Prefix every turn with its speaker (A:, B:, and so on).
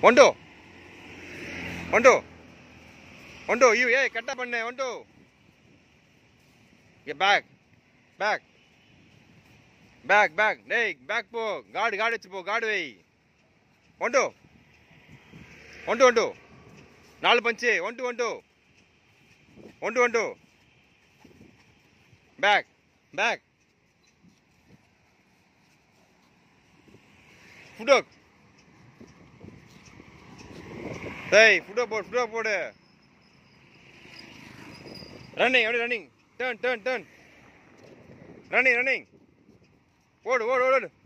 A: one two one two one two you ஏய் கரெக்டாக பண்ணு ஒன் டூ ஏ பேக் பேக் பேக் பேக் டேய் பேக் போ காடு காடு வச்சு போ காடு வை one two one two one two நாலு பஞ்சு one two one two one two one two back back ஃபுட்டோக் டேய் ஃபுட்டோ போடு ஃபுட்டோ போடு ரன்னிங் எப்படி running turn turn turn running running ஓடு ஓடு ஓடு ஓடு